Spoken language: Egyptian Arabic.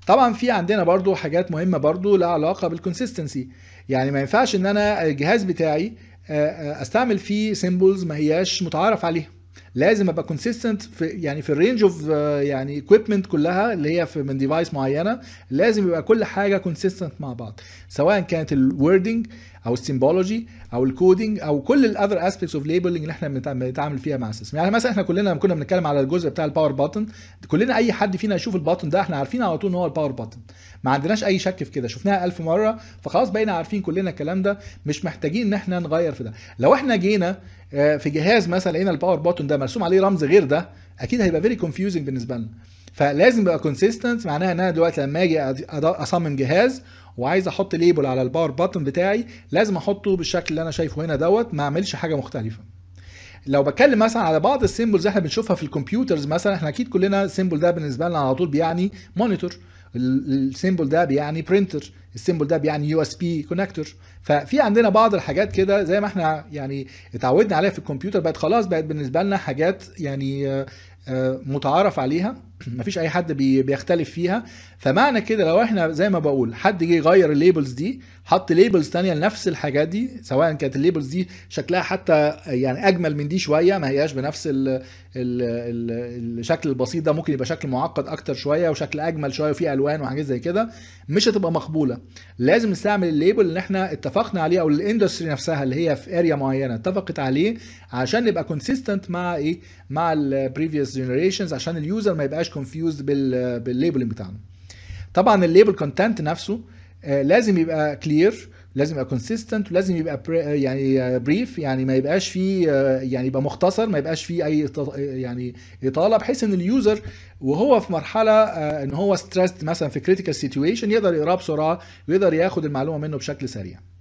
طبعا في عندنا برضو حاجات مهمه برضو لها علاقه بالكونسيستنسي يعني ما ينفعش ان انا الجهاز بتاعي استعمل فيه سيمبلز ما هياش متعارف عليها لازم ابقى كونسيستنت في يعني في الرينج اوف يعني اكويبمنت كلها اللي هي في من ديفايس معينه لازم يبقى كل حاجه كونسيستنت مع بعض سواء كانت الوردنج او السيمبولوجي او الكودينج او كل الاذر اسبيكتس اوف ليبلنج اللي احنا بنتعامل فيها مع السيستم يعني مثلا احنا كلنا لما كنا بنتكلم على الجزء بتاع الباور بutton كلنا اي حد فينا يشوف البutton ده احنا عارفين على طول ان هو الباور button ما عندناش اي شك في كده شفناها ألف مره فخلاص بقينا عارفين كلنا الكلام ده مش محتاجين ان احنا نغير في ده لو احنا جينا في جهاز مثلا لقينا الباور بوتون ده مرسوم عليه رمز غير ده اكيد هيبقى فيري كونفيوزنج بالنسبه لنا فلازم يبقى كونسيستنت معناها ان انا دلوقتي لما اجي اصمم جهاز وعايز احط ليبل على الباور بutton بتاعي لازم احطه بالشكل اللي انا شايفه هنا دوت ما اعملش حاجه مختلفه لو بتكلم مثلا على بعض السيمبلز احنا بنشوفها في الكمبيوترز مثلا احنا اكيد كلنا السيمبل ده بالنسبه لنا على طول بيعني مونيتور السيمبل ده بيعني برينتر السيمبل ده بيعني يو اس بي كونكتور ففي عندنا بعض الحاجات كده زي ما احنا يعني اتعودنا عليها في الكمبيوتر بقت خلاص بقت بالنسبه لنا حاجات يعني متعارف عليها مفيش اي حد بيختلف فيها فمعنى كده لو احنا زي ما بقول حد جه يغير الليبلز دي حط ليبلز تانية لنفس الحاجات دي سواء كانت الليبلز دي شكلها حتى يعني اجمل من دي شويه ما هياش بنفس ال ال ال الشكل البسيط ده ممكن يبقى شكل معقد اكتر شويه وشكل اجمل شويه وفيه الوان وحاجات زي كده مش هتبقى مقبوله لازم نستعمل الليبل اللي احنا اتفقنا عليه او الاندستري نفسها اللي هي في اريا معينه اتفقت عليه عشان نبقى كونسيستنت مع ايه مع البريفيوس جنريشنز عشان اليوزر ما يبقاش كونفيوزد بالليبلنج بتاعنا طبعا الليبل كونتنت نفسه لازم يبقى كلير لازم يبقى كونسيستنت ولازم يبقى يعني بريف يعني ما يبقاش فيه يعني يبقى مختصر ما يبقاش فيه اي يعني اطاله بحيث ان اليوزر وهو في مرحله ان هو ستريسد مثلا في كريتيكال سيتويشن يقدر يقراه بسرعه ويقدر ياخد المعلومه منه بشكل سريع